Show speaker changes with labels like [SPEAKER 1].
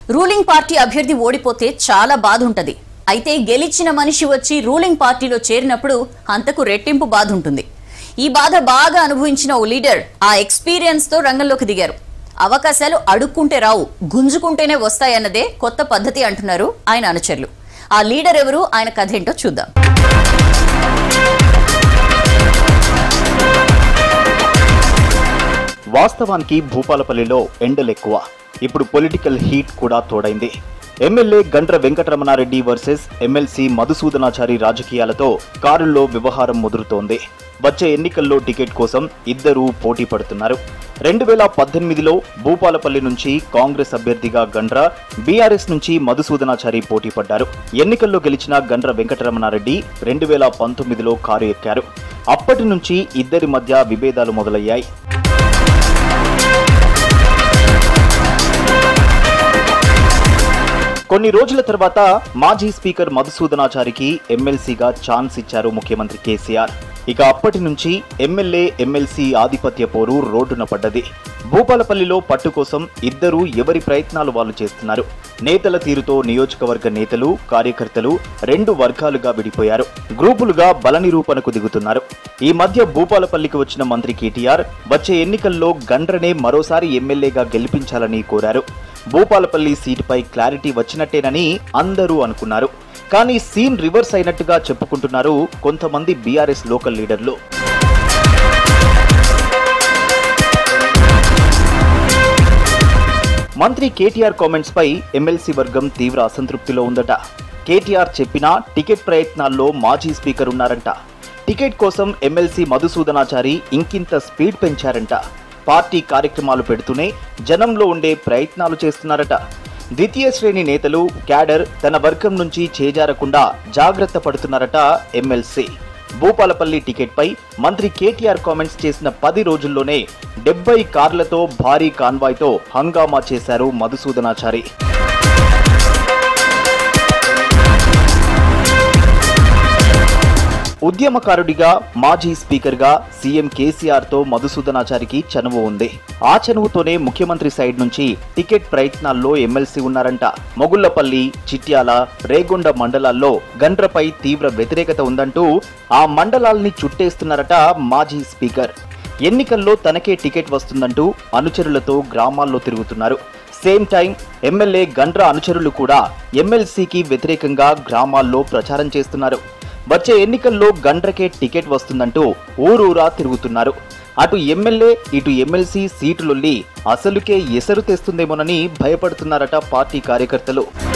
[SPEAKER 1] ruling party అభ్యర్థి ఓడిపోతే చాలా బాధ ఉంటది అయితే గెలిచిన మనిషి వచ్చి రూలింగ్ పార్టీలో చేరినప్పుడు అంతకు రెట్టింపు బాధ ఉంటుంది ఈ బాధ బాగా అనుభవించిన ఓ లీడర్ ఆ ఎక్స్పీరియన్స్ తో రంగంలోకి దిగారు అవకాశాలు అడుక్కుంటే రావు గుంజుకుంటేనే వస్తాయన్నదే కొత్త పద్ధతి అంటున్నారు ఆయన అనుచరులు ఆ లీడర్ ఎవరు ఆయన కథ ఏంటో చూద్దాం
[SPEAKER 2] వాస్తవానికి భూపాలపల్లిలో ఎండలెక్కువ ఇప్పుడు పొలిటికల్ హీట్ కూడా తోడైంది MLA Gandra Venkataramana Reddy versus MLC Madhusudhanachari రాజకీయాలతో కారుల్లో వ్యవహారం ముదురుతోంది వచ్చే ఎన్నికల్లో టికెట్ కోసం ఇద్దరూ పోటీ పడుతున్నారు రెండు వేల పద్దెనిమిదిలో భూపాలపల్లి నుంచి కాంగ్రెస్ అభ్యర్థిగా గండ్ర బీఆర్ఎస్ నుంచి మధుసూదనాచారి పోటీ పడ్డారు ఎన్నికల్లో గెలిచిన గండ్ర వెంకటరమణారెడ్డి రెండు వేల పంతొమ్మిదిలో కారు ఎక్కారు అప్పటి నుంచి ఇద్దరి మధ్య విభేదాలు మొదలయ్యాయి కొన్ని రోజుల తర్వాత మాజీ స్పీకర్ మధుసూదనాచారికి ఎమ్మెల్సీగా ఛాన్స్ ఇచ్చారు ముఖ్యమంత్రి కేసీఆర్ ఇక అప్పటి నుంచి ఎమ్మెల్యే ఎమ్మెల్సీ ఆధిపత్య పోరు రోడ్డున పడ్డది భూపాలపల్లిలో పట్టు కోసం ఇద్దరూ ఎవరి ప్రయత్నాలు వాళ్ళు చేస్తున్నారు నేతల తీరుతో నియోజకవర్గ నేతలు కార్యకర్తలు రెండు వర్గాలుగా విడిపోయారు గ్రూపులుగా బల నిరూపణకు దిగుతున్నారు ఈ మధ్య భూపాలపల్లికి వచ్చిన మంత్రి కేటీఆర్ వచ్చే ఎన్నికల్లో గండ్రనే మరోసారి ఎమ్మెల్యేగా గెలిపించాలని కోరారు భూపాలపల్లి సీటుపై క్లారిటీ వచ్చినట్టేనని అందరూ అనుకున్నారు కానీ సీన్ రివర్స్ అయినట్టుగా చెప్పుకుంటున్నారు కొంతమంది బీఆర్ఎస్ లోకల్ లీడర్లు మంత్రి కేటీఆర్ కామెంట్స్ పై ఎమ్మెల్సీ వర్గం తీవ్ర అసంతృప్తిలో ఉందట కేటీఆర్ చెప్పినా టికెట్ ప్రయత్నాల్లో మాజీ స్పీకర్ ఉన్నారంట టికెట్ కోసం ఎమ్మెల్సీ మధుసూదనాచారి ఇంకింత స్పీడ్ పెంచారంట పార్టీ కార్యక్రమాలు పెడుతూనే జనంలో ఉండే ప్రయత్నాలు చేస్తున్నారట ద్వితీయ శ్రేణి నేతలు క్యాడర్ తన వర్గం నుంచి చేజారకుండా జాగ్రత్త పడుతున్నారట ఎమ్మెల్సీ భూపాలపల్లి టికెట్పై మంత్రి కేటీఆర్ కామెంట్స్ చేసిన పది రోజుల్లోనే డెబ్బై కార్లతో భారీ కాన్వాయ్తో హంగామా చేశారు మధుసూదనాచారి ఉద్యమకారుడిగా మాజీ స్పీకర్గా సీఎం కేసీఆర్ తో మధుసూదనాచారికి చనువు ఉంది ఆ చనువుతోనే ముఖ్యమంత్రి సైడ్ నుంచి టికెట్ ప్రయత్నాల్లో ఎమ్మెల్సీ ఉన్నారంట మొగుళ్లపల్లి చిట్యాల రేగొండ మండలాల్లో గండ్రపై తీవ్ర వ్యతిరేకత ఉందంటూ ఆ మండలాల్ని చుట్టేస్తున్నారట మాజీ స్పీకర్ ఎన్నికల్లో తనకే టికెట్ వస్తుందంటూ అనుచరులతో గ్రామాల్లో తిరుగుతున్నారు సేమ్ టైం ఎమ్మెల్యే గండ్ర అనుచరులు కూడా ఎమ్మెల్సీకి వ్యతిరేకంగా గ్రామాల్లో ప్రచారం చేస్తున్నారు వచ్చే ఎన్నికల్లో గండ్రకే టికెట్ వస్తుందంటూ ఊరూరా తిరుగుతున్నారు అటు ఎమ్మెల్యే ఇటు ఎమ్మెల్సీ సీటులొల్లి అసలుకే ఎసరు తెస్తుందేమోనని భయపడుతున్నారట పార్టీ కార్యకర్తలు